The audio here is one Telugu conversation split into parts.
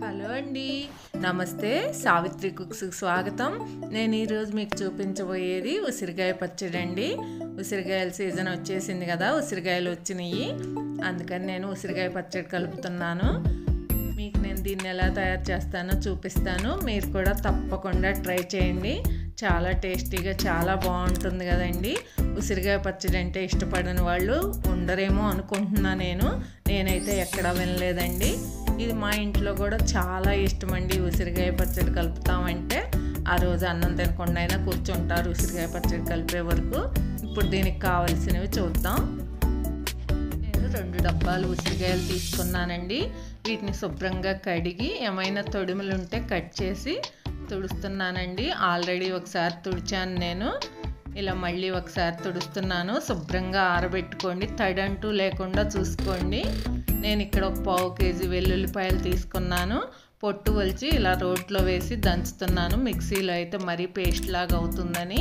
హలో అండి నమస్తే సావిత్రి కుక్స్కి స్వాగతం నేను ఈరోజు మీకు చూపించబోయేది ఉసిరికాయ పచ్చడి అండి ఉసిరికాయల సీజన్ వచ్చేసింది కదా ఉసిరికాయలు వచ్చినాయి అందుకని నేను ఉసిరికాయ పచ్చడి కలుపుతున్నాను మీకు నేను దీన్ని ఎలా తయారు చేస్తానో చూపిస్తాను మీరు కూడా తప్పకుండా ట్రై చేయండి చాలా టేస్టీగా చాలా బాగుంటుంది కదండి ఉసిరికాయ పచ్చడి అంటే ఇష్టపడని వాళ్ళు ఉండరేమో అనుకుంటున్నా నేను నేనైతే ఎక్కడా వినలేదండి ఇది మా ఇంట్లో కూడా చాలా ఇష్టం అండి ఉసిరికాయ పచ్చడి కలుపుతామంటే ఆ రోజు అన్నం తినకుండా అయినా కూర్చుంటారు ఉసిరికాయ పచ్చడి కలిపే వరకు ఇప్పుడు దీనికి కావలసినవి చూద్దాం నేను రెండు డబ్బాలు ఉసిరికాయలు తీసుకున్నానండి వీటిని శుభ్రంగా కడిగి ఏమైనా తొడిమలు ఉంటే కట్ చేసి తుడుస్తున్నానండి ఆల్రెడీ ఒకసారి తుడిచాను నేను ఇలా మళ్ళీ ఒకసారి తుడుస్తున్నాను శుభ్రంగా ఆరబెట్టుకోండి తడంటూ లేకుండా చూసుకోండి నేను ఇక్కడ ఒక పావు కేజీ వెల్లుల్లిపాయలు తీసుకున్నాను పొట్టు వలిచి ఇలా రోట్లో వేసి దంచుతున్నాను మిక్సీలో అయితే మరీ పేస్ట్ లాగా అవుతుందని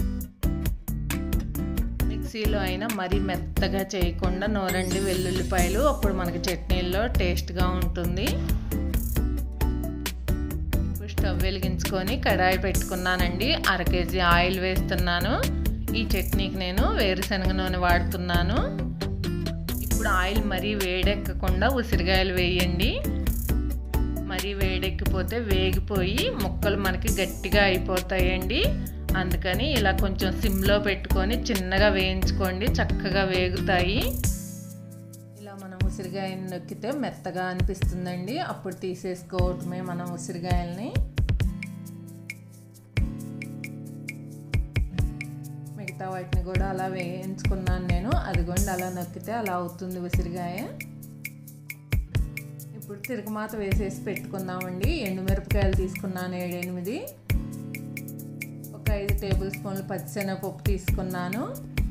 మిక్సీలో అయినా మరీ మెత్తగా చేయకుండా నూరండి వెల్లుల్లిపాయలు అప్పుడు మనకి చట్నీల్లో టేస్ట్గా ఉంటుంది ఇప్పుడు స్టవ్ వెలిగించుకొని కడాయి పెట్టుకున్నానండి అర కేజీ ఆయిల్ వేస్తున్నాను ఈ చట్నీకి నేను వేరుశనగ నూనె వాడుతున్నాను ఇప్పుడు ఆయిల్ మరీ వేడెక్కకుండా ఉసిరికాయలు వేయండి మరీ వేడెక్కిపోతే వేగిపోయి ముక్కలు మనకి గట్టిగా అయిపోతాయండి అందుకని ఇలా కొంచెం సిమ్లో పెట్టుకొని చిన్నగా వేయించుకోండి చక్కగా వేగుతాయి ఇలా మనం ఉసిరికాయని నొక్కితే మెత్తగా అనిపిస్తుందండి అప్పుడు తీసేసుకోవటమే మనం ఉసిరికాయల్ని మిగతా వాటిని కూడా అలా వేయించుకున్నాను నేను అదిగోండి అలా నొక్కితే అలా అవుతుంది ఉసిరికాయ ఇప్పుడు తిరగమాత వేసేసి పెట్టుకుందామండి ఎండుమిరపకాయలు తీసుకున్నాను ఏడెనిమిది ఒక ఐదు టేబుల్ స్పూన్లు పచ్చిశనగపప్పు తీసుకున్నాను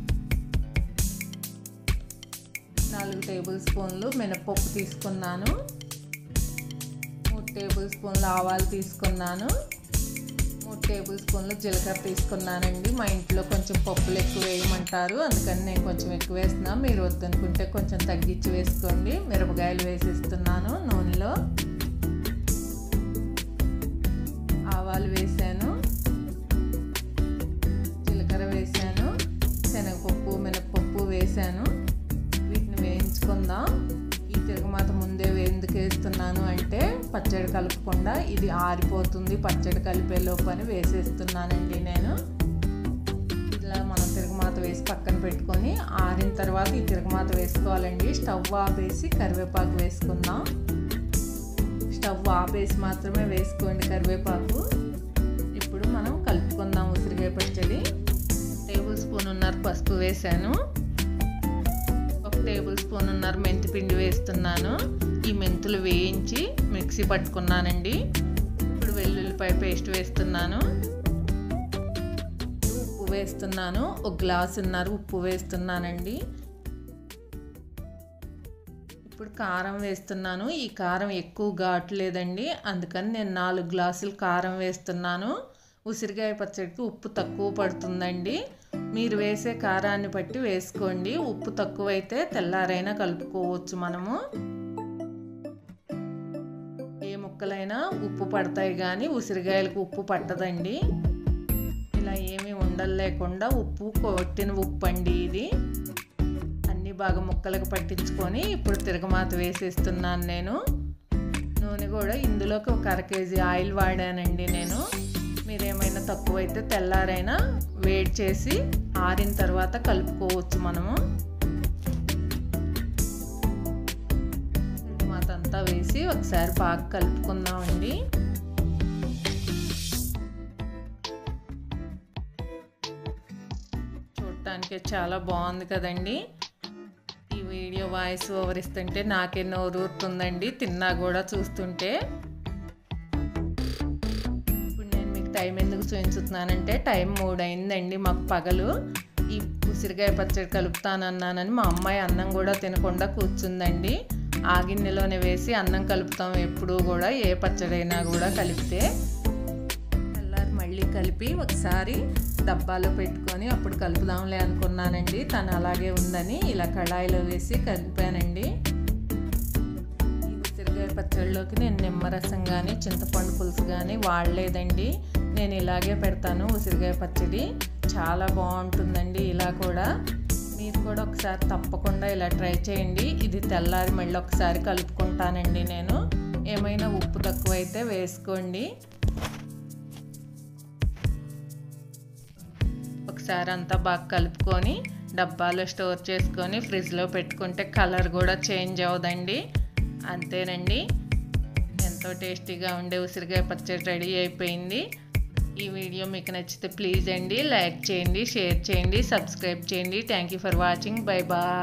నాలుగు టేబుల్ స్పూన్లు మినపప్పు తీసుకున్నాను మూడు టేబుల్ స్పూన్లు ఆవాలు తీసుకున్నాను మూడు టేబుల్ స్పూన్లు జీలకర్ర తీసుకున్నానండి మా ఇంట్లో కొంచెం పప్పులు ఎక్కువ వేయమంటారు అందుకని నేను కొంచెం ఎక్కువ వేస్తున్నా మీరు వద్దనుకుంటే కొంచెం తగ్గించి వేసుకోండి మిరపకాయలు వేసిస్తున్నాను నూనెలో ఆవాలు వేసాను జీలకర్ర వేసాను శనగపప్పు మినపప్పు వేసాను వీటిని వేయించుకుందాం ఈ తిరగమాత ముందే ఎందుకు వేస్తున్నాను అంటే పచ్చడి కలపకుండా ఇది ఆరిపోతుంది పచ్చడి కలిపే లోపు అని వేసేస్తున్నానండి నేను ఇలా మనం తిరగమాత వేసి పక్కన పెట్టుకొని ఆరిన తర్వాత ఈ తిరగమాత వేసుకోవాలండి స్టవ్ ఆపేసి కరివేపాకు వేసుకుందాం స్టవ్ ఆపేసి మాత్రమే వేసుకోండి కరివేపాకు ఇప్పుడు మనం కలుపుకుందాం ఉసిరికాయ పచ్చడి టేబుల్ స్పూన్ ఉన్నారు పసుపు వేసాను ఒక టేబుల్ స్పూన్ ఉన్నారు మెంతి పిండి వేస్తున్నాను ఈ మెంతులు వేయించి మిక్సీ పట్టుకున్నానండి ఇప్పుడు వెల్లుల్లిపాయ పేస్ట్ వేస్తున్నాను ఉప్పు వేస్తున్నాను ఒక గ్లాస్ ఉన్నారు ఉప్పు వేస్తున్నానండి ఇప్పుడు కారం వేస్తున్నాను ఈ కారం ఎక్కువ ఘాటు లేదండి అందుకని నేను నాలుగు గ్లాసులు కారం వేస్తున్నాను ఉసిరికాయ పచ్చడికి ఉప్పు తక్కువ పడుతుందండి మీరు వేసే కారాన్ని బట్టి వేసుకోండి ఉప్పు తక్కువైతే తెల్లారైనా కలుపుకోవచ్చు మనము ఏ ముక్కలైనా ఉప్పు పడతాయి కానీ ఉసిరికాయలకు ఉప్పు పట్టదండి ఇలా ఏమీ ఉండలు లేకుండా ఉప్పు కొట్టిన ఉప్పు అండి ఇది అన్ని బాగా ముక్కలకు పట్టించుకొని ఇప్పుడు తిరగమాత వేసేస్తున్నాను నేను నూనె కూడా ఇందులోకి ఒక అర కేజీ ఆయిల్ వాడానండి నేను మీరేమైనా తక్కువైతే తెల్లారైనా వేడి చేసి ఆరిన తర్వాత కలుపుకోవచ్చు మనము మాతంతా వేసి ఒకసారి బాగా కలుపుకుందామండి చూడటానికి చాలా బాగుంది కదండి ఈ వీడియో వాయిస్ ఓవర్ ఇస్తుంటే నాకే నోరూరుతుందండి తిన్నా కూడా చూస్తుంటే టైం ఎందుకు చూపించుతున్నానంటే టైం మూడు అయిందండి మాకు పగలు ఈ ఉసిరికాయ పచ్చడి కలుపుతానన్నానని మా అమ్మాయి అన్నం కూడా తినకుండా కూర్చుందండి ఆ గిన్నెలోనే వేసి అన్నం కలుపుతాం ఎప్పుడు కూడా ఏ పచ్చడైనా కూడా కలిపితే తెల్లారి మళ్ళీ కలిపి ఒకసారి డబ్బాలో పెట్టుకొని అప్పుడు కలుపుదాంలే అనుకున్నానండి తను అలాగే ఉందని ఇలా కళాయిలో వేసి కలిపానండి ఈ ఉసిరికాయ పచ్చడిలోకి నేను నిమ్మరసం కానీ చింతపండు పులుసు కానీ వాడలేదండి నేను ఇలాగే పెడతాను ఉసిరికాయ పచ్చడి చాలా బాగుంటుందండి ఇలా కూడా మీరు కూడా ఒకసారి తప్పకుండా ఇలా ట్రై చేయండి ఇది తెల్లారి మళ్ళీ ఒకసారి కలుపుకుంటానండి నేను ఏమైనా ఉప్పు తక్కువైతే వేసుకోండి ఒకసారి అంతా బాగా కలుపుకొని డబ్బాలో స్టోర్ చేసుకొని ఫ్రిడ్జ్లో పెట్టుకుంటే కలర్ కూడా చేంజ్ అవ్వదండి అంతేనండి ఎంతో టేస్టీగా ఉండే ఉసిరికాయ పచ్చడి రెడీ అయిపోయింది ఈ వీడియో మీకు నచ్చితే ప్లీజ్ అండి లైక్ చేయండి షేర్ చేయండి సబ్స్క్రైబ్ చేయండి thank you for watching bye bye